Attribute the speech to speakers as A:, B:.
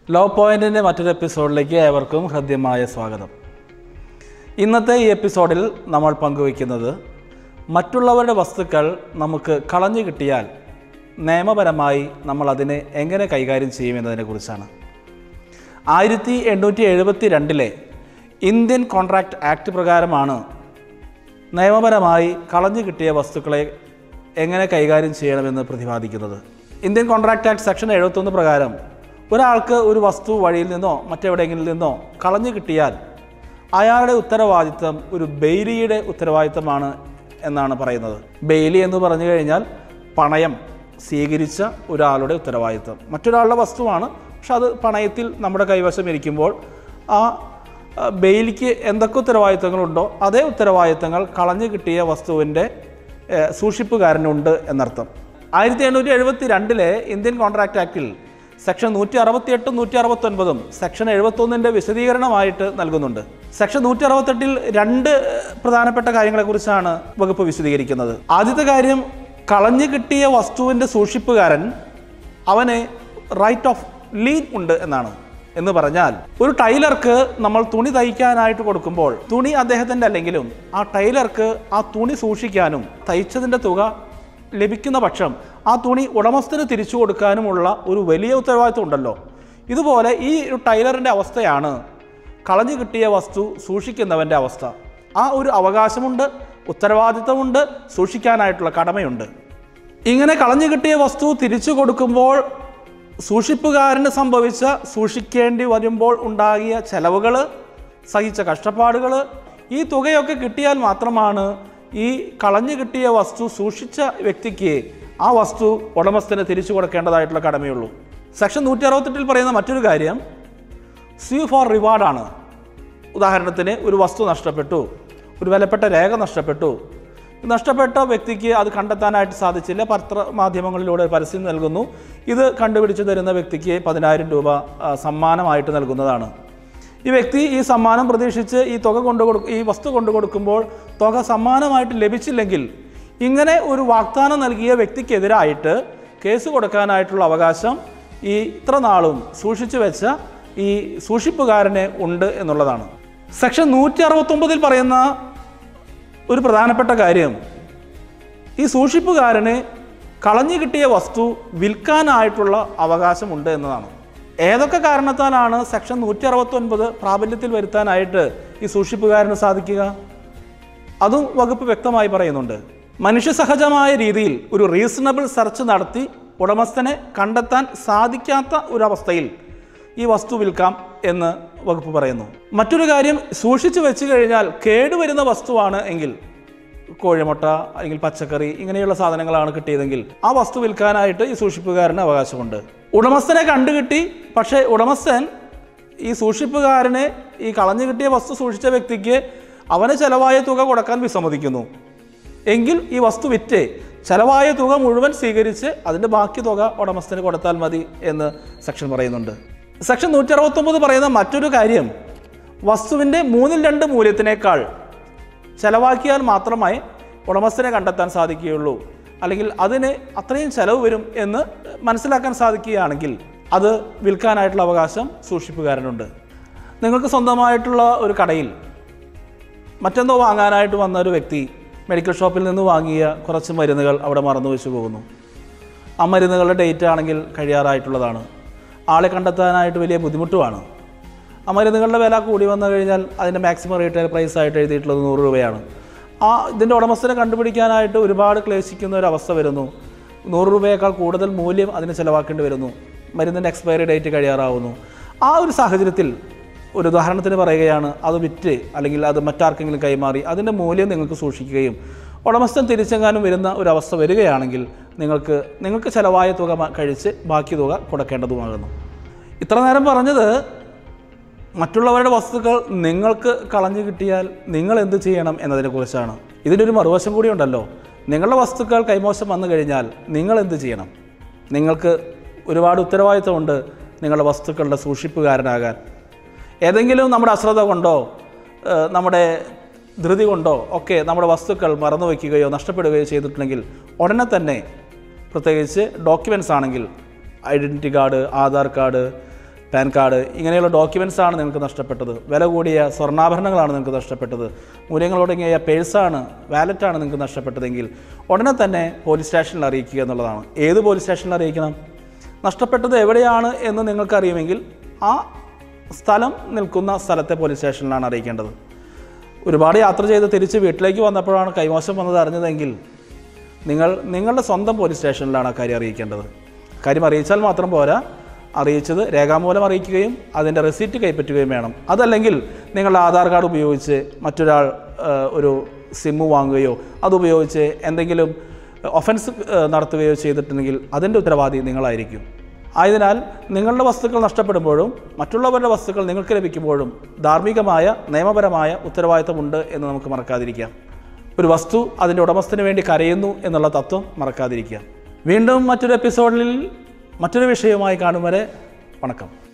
A: law പോയിന്റിൻ്റെ മറ്റൊരു എപ്പിസോഡിലേക്ക് ഏവർക്കും ഹൃദ്യമായ സ്വാഗതം ഇന്നത്തെ ഈ എപ്പിസോഡിൽ നമ്മൾ പങ്കുവയ്ക്കുന്നത് മറ്റുള്ളവരുടെ വസ്തുക്കൾ നമുക്ക് കളഞ്ഞു കിട്ടിയാൽ നിയമപരമായി നമ്മൾ അതിനെ എങ്ങനെ കൈകാര്യം ചെയ്യുമെന്നതിനെക്കുറിച്ചാണ് ആയിരത്തി എണ്ണൂറ്റി എഴുപത്തി രണ്ടിലെ ഇന്ത്യൻ കോൺട്രാക്ട് ആക്ട് പ്രകാരമാണ് നിയമപരമായി കളഞ്ഞു കിട്ടിയ വസ്തുക്കളെ എങ്ങനെ കൈകാര്യം ചെയ്യണമെന്ന് പ്രതിപാദിക്കുന്നത് ഇന്ത്യൻ കോൺട്രാക്ട് ആക്ട് സെക്ഷൻ എഴുപത്തൊന്ന് പ്രകാരം ഒരാൾക്ക് ഒരു വസ്തു വഴിയിൽ നിന്നോ മറ്റെവിടെയെങ്കിലും നിന്നോ കളഞ്ഞു കിട്ടിയാൽ അയാളുടെ ഉത്തരവാദിത്തം ഒരു ബെയിലിയുടെ ഉത്തരവാദിത്തമാണ് എന്നാണ് പറയുന്നത് ബെയിലി എന്ന് പറഞ്ഞു കഴിഞ്ഞാൽ പണയം സ്വീകരിച്ച ഒരാളുടെ ഉത്തരവാദിത്തം മറ്റൊരാളുടെ വസ്തുവാണ് പക്ഷെ അത് പണയത്തിൽ നമ്മുടെ കൈവശം ഇരിക്കുമ്പോൾ ആ ആ, ബെയിലിക്ക് എന്തൊക്കെ ഉത്തരവാദിത്തങ്ങളുണ്ടോ അതേ ഉത്തരവാദിത്തങ്ങൾ കളഞ്ഞു കിട്ടിയ വസ്തുവിൻ്റെ ഏഹ്, സൂക്ഷിപ്പുകാരനുണ്ട് എന്നർത്ഥം ആയിരത്തി എണ്ണൂറ്റി എഴുപത്തി രണ്ടിലെ ഇന്ത്യൻ കോൺട്രാക്ട് ആക്ടിൽ സെക്ഷൻ നൂറ്റി അറുപത്തിയെട്ടും നൂറ്റി അറുപത്തൊൻപതും സെക്ഷൻ എഴുപത്തൊന്നിൻ്റെ വിശദീകരണമായിട്ട് നൽകുന്നുണ്ട് സെക്ഷൻ നൂറ്റി അറുപത്തെട്ടിൽ രണ്ട് പ്രധാനപ്പെട്ട കാര്യങ്ങളെക്കുറിച്ചാണ് വകുപ്പ് വിശദീകരിക്കുന്നത് ആദ്യത്തെ കാര്യം കളഞ്ഞു കിട്ടിയ വസ്തുവിൻ്റെ സൂക്ഷിപ്പുകാരൻ അവന് റൈറ്റ് ഓഫ് ലീൻ ഉണ്ട് എന്നാണ് എന്ന് പറഞ്ഞാൽ ഒരു ടൈലർക്ക് നമ്മൾ തുണി തയ്ക്കാനായിട്ട് കൊടുക്കുമ്പോൾ തുണി അദ്ദേഹത്തിൻ്റെ അല്ലെങ്കിലും ആ ടൈലർക്ക് ആ തുണി സൂക്ഷിക്കാനും തയ്ച്ചതിൻ്റെ തുക ലഭിക്കുന്ന പക്ഷം ആ തുണി ഉടമസ്ഥന് തിരിച്ചു കൊടുക്കാനുമുള്ള ഒരു വലിയ ഉത്തരവാദിത്വം ഉണ്ടല്ലോ ഇതുപോലെ ഈ ഒരു ടൈലറിൻ്റെ അവസ്ഥയാണ് കളഞ്ഞു കിട്ടിയ വസ്തു സൂക്ഷിക്കുന്നവൻ്റെ അവസ്ഥ ആ ഒരു അവകാശമുണ്ട് ഉത്തരവാദിത്തമുണ്ട് സൂക്ഷിക്കാനായിട്ടുള്ള കടമയുണ്ട് ഇങ്ങനെ കളഞ്ഞു കിട്ടിയ വസ്തു തിരിച്ചു കൊടുക്കുമ്പോൾ സൂക്ഷിപ്പുകാരന് സംഭവിച്ച സൂക്ഷിക്കേണ്ടി വരുമ്പോൾ ഉണ്ടാകിയ ചെലവുകൾ സഹിച്ച കഷ്ടപ്പാടുകൾ ഈ തുകയൊക്കെ കിട്ടിയാൽ മാത്രമാണ് ഈ കളഞ്ഞു കിട്ടിയ വസ്തു സൂക്ഷിച്ച വ്യക്തിക്ക് ആ വസ്തു ഉടമസ്ഥന് തിരിച്ചു കൊടുക്കേണ്ടതായിട്ടുള്ള കടമയുള്ളൂ സെക്ഷൻ നൂറ്റി അറുപത്തെട്ടിൽ പറയുന്ന മറ്റൊരു കാര്യം സ്യൂ ഫോർ റിവാർഡാണ് ഉദാഹരണത്തിന് ഒരു വസ്തു നഷ്ടപ്പെട്ടു ഒരു വിലപ്പെട്ട രേഖ നഷ്ടപ്പെട്ടു നഷ്ടപ്പെട്ട വ്യക്തിക്ക് അത് കണ്ടെത്താനായിട്ട് സാധിച്ചില്ല പത്രമാധ്യമങ്ങളിലൂടെ പരസ്യം നൽകുന്നു ഇത് കണ്ടുപിടിച്ച് തരുന്ന വ്യക്തിക്ക് പതിനായിരം രൂപ ആ, സമ്മാനമായിട്ട് നൽകുന്നതാണ് ഈ വ്യക്തി ഈ സമ്മാനം പ്രതീക്ഷിച്ച് ഈ തുക കൊണ്ടു കൊടു ഈ വസ്തു കൊണ്ടു കൊടുക്കുമ്പോൾ തുക സമ്മാനമായിട്ട് ലഭിച്ചില്ലെങ്കിൽ ഇങ്ങനെ ഒരു വാഗ്ദാനം നൽകിയ വ്യക്തിക്കെതിരായിട്ട് കേസ് കൊടുക്കാനായിട്ടുള്ള അവകാശം ഈ ഇത്ര നാളും സൂക്ഷിച്ചു വെച്ച ഈ സൂക്ഷിപ്പുകാരന് ഉണ്ട് എന്നുള്ളതാണ് സെക്ഷൻ നൂറ്റി അറുപത്തൊമ്പതിൽ പറയുന്ന ഒരു പ്രധാനപ്പെട്ട കാര്യം ഈ സൂക്ഷിപ്പുകാരന് കളഞ്ഞു കിട്ടിയ വസ്തു വിൽക്കാനായിട്ടുള്ള അവകാശമുണ്ട് എന്നതാണ് ഏതൊക്കെ കാരണത്താലാണ് സെക്ഷൻ നൂറ്റി അറുപത്തൊൻപത് പ്രാബല്യത്തിൽ വരുത്താനായിട്ട് ഈ സൂക്ഷിപ്പുകാരന് സാധിക്കുക അതും വകുപ്പ് വ്യക്തമായി പറയുന്നുണ്ട് മനുഷ്യസഹജമായ രീതിയിൽ ഒരു റീസണബിൾ സെർച്ച് നടത്തി ഉടമസ്ഥനെ കണ്ടെത്താൻ സാധിക്കാത്ത ഒരവസ്ഥയിൽ ഈ വസ്തു വിൽക്കാം എന്ന് വകുപ്പ് പറയുന്നു മറ്റൊരു കാര്യം സൂക്ഷിച്ചു വെച്ച് കഴിഞ്ഞാൽ കേടുവരുന്ന വസ്തുവാണ് എങ്കിൽ കോഴിമുട്ട അല്ലെങ്കിൽ പച്ചക്കറി ഇങ്ങനെയുള്ള സാധനങ്ങളാണ് കിട്ടിയതെങ്കിൽ ആ വസ്തു വിൽക്കാനായിട്ട് ഈ സൂക്ഷിപ്പുകാരന് അവകാശമുണ്ട് ഉടമസ്ഥനെ കണ്ടുകിട്ടി പക്ഷേ ഉടമസ്ഥൻ ഈ സൂക്ഷിപ്പുകാരനെ ഈ കളഞ്ഞു കിട്ടിയ വസ്തു സൂക്ഷിച്ച വ്യക്തിക്ക് അവന് ചെലവായ തുക കൊടുക്കാൻ വിസമ്മതിക്കുന്നു എങ്കിൽ ഈ വസ്തു വിറ്റ് ചെലവായ തുക മുഴുവൻ സ്വീകരിച്ച് അതിൻ്റെ ബാക്കി തുക ഉടമസ്ഥന് കൊടുത്താൽ മതി എന്ന് സെക്ഷൻ പറയുന്നുണ്ട് സെക്ഷൻ നൂറ്റി അറുപത്തൊമ്പത് പറയുന്ന മറ്റൊരു കാര്യം വസ്തുവിൻ്റെ മൂന്നിൽ രണ്ട് മൂല്യത്തിനേക്കാൾ ചെലവാക്കിയാൽ മാത്രമേ ഉടമസ്ഥനെ കണ്ടെത്താൻ സാധിക്കുകയുള്ളൂ അല്ലെങ്കിൽ അതിന് അത്രയും ചെലവ് വരും എന്ന് മനസ്സിലാക്കാൻ സാധിക്കുകയാണെങ്കിൽ അത് വിൽക്കാനായിട്ടുള്ള അവകാശം സൂക്ഷിപ്പുകാരനുണ്ട് നിങ്ങൾക്ക് സ്വന്തമായിട്ടുള്ള ഒരു കടയിൽ മറ്റെന്തോ വാങ്ങാനായിട്ട് വന്ന ഒരു വ്യക്തി മെഡിക്കൽ ഷോപ്പിൽ നിന്ന് വാങ്ങിയ കുറച്ച് മരുന്നുകൾ അവിടെ മറന്നു വെച്ച് പോകുന്നു ആ മരുന്നുകളുടെ ഡേറ്റ് ആണെങ്കിൽ കഴിയാറായിട്ടുള്ളതാണ് ആളെ കണ്ടെത്താനായിട്ട് വലിയ ബുദ്ധിമുട്ടുമാണ് ആ മരുന്നുകളുടെ വില കൂടി വന്നു കഴിഞ്ഞാൽ അതിൻ്റെ മാക്സിമം റീറ്റെയിൽ പ്രൈസ് ആയിട്ട് എഴുതിയിട്ടുള്ളത് നൂറ് രൂപയാണ് ആ ഇതിൻ്റെ ഉടമസ്ഥനെ കണ്ടുപിടിക്കാനായിട്ട് ഒരുപാട് ക്ലേശിക്കുന്ന ഒരു അവസ്ഥ വരുന്നു നൂറ് രൂപയേക്കാൾ കൂടുതൽ മൂല്യം അതിന് ചിലവാക്കേണ്ടി വരുന്നു മരുന്നിൻ്റെ എക്സ്പയറി ഡേറ്റ് കഴിയാറാവുന്നു ആ ഒരു സാഹചര്യത്തിൽ ഒരു ഉദാഹരണത്തിന് പറയുകയാണ് അത് വിറ്റ് അല്ലെങ്കിൽ അത് മറ്റാർക്കെങ്കിലും കൈമാറി അതിൻ്റെ മൂല്യം നിങ്ങൾക്ക് സൂക്ഷിക്കുകയും ഉടമസ്ഥൻ തിരിച്ചെങ്ങാനും വരുന്ന ഒരു അവസ്ഥ വരികയാണെങ്കിൽ നിങ്ങൾക്ക് നിങ്ങൾക്ക് ചിലവായ തുക മ- കഴിച്ച് ബാക്കി തുക കൊടുക്കേണ്ടതുമാകുന്നു ഇത്ര നേരം പറഞ്ഞത് മറ്റുള്ളവരുടെ വസ്തുക്കൾ നിങ്ങൾക്ക് കളഞ്ഞു കിട്ടിയാൽ നിങ്ങൾ എന്ത് ചെയ്യണം എന്നതിനെക്കുറിച്ചാണ് ഇതിനൊരു മറുവശം കൂടി ഉണ്ടല്ലോ നിങ്ങളുടെ വസ്തുക്കൾ കൈമോശം വന്നു കഴിഞ്ഞാൽ നിങ്ങൾ എന്ത് ചെയ്യണം നിങ്ങൾക്ക് ഒരുപാട് ഉത്തരവാദിത്തമുണ്ട് നിങ്ങളുടെ വസ്തുക്കളുടെ സൂക്ഷിപ്പുകാരനാകാൻ ഏതെങ്കിലും നമ്മുടെ അശ്രദ്ധ കൊണ്ടോ ഏഹ്, നമ്മുടെ ധൃതി കൊണ്ടോ ഒക്കെ നമ്മുടെ വസ്തുക്കൾ മറന്നു വയ്ക്കുകയോ നഷ്ടപ്പെടുകയോ ചെയ്തിട്ടുണ്ടെങ്കിൽ ഉടനെ തന്നെ പ്രത്യേകിച്ച് ഡോക്യുമെൻറ്റ്സ് ആണെങ്കിൽ identity card Aadhaar card PAN card ഇങ്ങനെയുള്ള ഡോക്യുമെൻറ്റ്സ് ആണ് നിങ്ങൾക്ക് നഷ്ടപ്പെട്ടത് വില കൂടിയ സ്വർണ്ണാഭരണങ്ങളാണ് നിങ്ങൾക്ക് നഷ്ടപ്പെട്ടത് മൂല്യങ്ങളൊടുങ്ങിയ പേഴ്സാണ് വാലറ്റാണ് നിങ്ങൾക്ക് നഷ്ടപ്പെട്ടതെങ്കിൽ ഉടനെ തന്നെ പോലീസ് സ്റ്റേഷനിൽ അറിയിക്കുക എന്നുള്ളതാണ് ഏത് പോലീസ് സ്റ്റേഷനിൽ അറിയിക്കണം നഷ്ടപ്പെട്ടത് എവിടെയാണ് എന്ന് നിങ്ങൾക്കറിയുമെങ്കിൽ ആ സ്ഥലം നിൽക്കുന്ന സ്ഥലത്തെ പോലീസ് സ്റ്റേഷനിലാണ് അറിയിക്കേണ്ടത് ഒരുപാട് യാത്ര ചെയ്ത് തിരിച്ച് വീട്ടിലേക്ക് വന്നപ്പോഴാണ് കൈമോശം വന്നത് അറിഞ്ഞതെങ്കിൽ നിങ്ങൾ നിങ്ങളുടെ സ്വന്തം പോലീസ് സ്റ്റേഷനിലാണ് ആ കാര്യം അറിയിക്കേണ്ടത് കാര്യം അറിയിച്ചാൽ മാത്രം പോരാ അറിയിച്ചത് രേഖാമൂലം അറിയിക്കുകയും അതിൻ്റെ റെസീറ്റ് കൈപ്പറ്റുകയും വേണം അതല്ലെങ്കിൽ നിങ്ങളുടെ ആധാർ കാർഡ് ഉപയോഗിച്ച് മറ്റൊരാൾ ആ, ഒരു സിമ്മ് വാങ്ങുകയോ അതുപയോഗിച്ച് എന്തെങ്കിലും ഒഫൻസ് നടത്തുകയോ ചെയ്തിട്ടുണ്ടെങ്കിൽ അതിൻ്റെ ഉത്തരവാദി നിങ്ങളായിരിക്കും ആയതിനാൽ നിങ്ങളുടെ വസ്തുക്കൾ നഷ്ടപ്പെടുമ്പോഴും മറ്റുള്ളവരുടെ വസ്തുക്കൾ നിങ്ങൾക്ക് ലഭിക്കുമ്പോഴും ധാർമ്മികമായ നിയമപരമായ ഉത്തരവാദിത്തമുണ്ട് എന്ന് നമുക്ക് മറക്കാതിരിക്കാം ഒരു വസ്തു അതിൻ്റെ ഉടമസ്ഥന് വേണ്ടി കരയുന്നു എന്നുള്ള തത്വം മറക്കാതിരിക്കുക വീണ്ടും മറ്റൊരു എപ്പിസോഡിൽ മറ്റൊരു വിഷയവുമായി കാണും വരെ വണക്കം